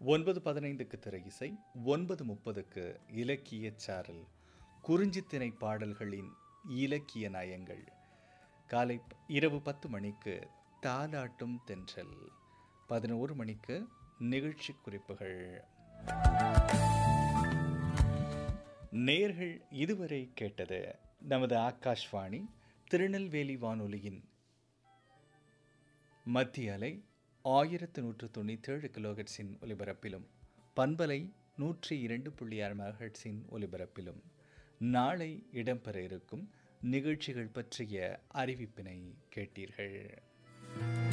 ஒன்பது பதினைந்துக்கு திரை இசை ஒன்பது முப்பதுக்கு இலக்கிய சாரல் குறிஞ்சித்திணை பாடல்களின் இலக்கிய நயங்கள் காலை ப- இரவு பத்து மணிக்கு தாலாட்டும் தென்றல் பதினோரு மணிக்கு நிகழ்ச்சி குறிப்புகள் நேர்கள் இதுவரை கேட்டது நமது ஆகாஷ்வாணி திருநெல்வேலி வானொலியின் மத்திய அலை ஆயிரத்து நூற்று தொண்ணூற்றேழு கிலோஹெட்ஸின் ஒலிபரப்பிலும் பண்பலை நூற்றி இரண்டு புள்ளி ஆறு மெகாஹெட்ஸின் ஒலிபரப்பிலும் நாளை இடம்பெற இருக்கும் நிகழ்ச்சிகள் பற்றிய அறிவிப்பினை கேட்டீர்கள்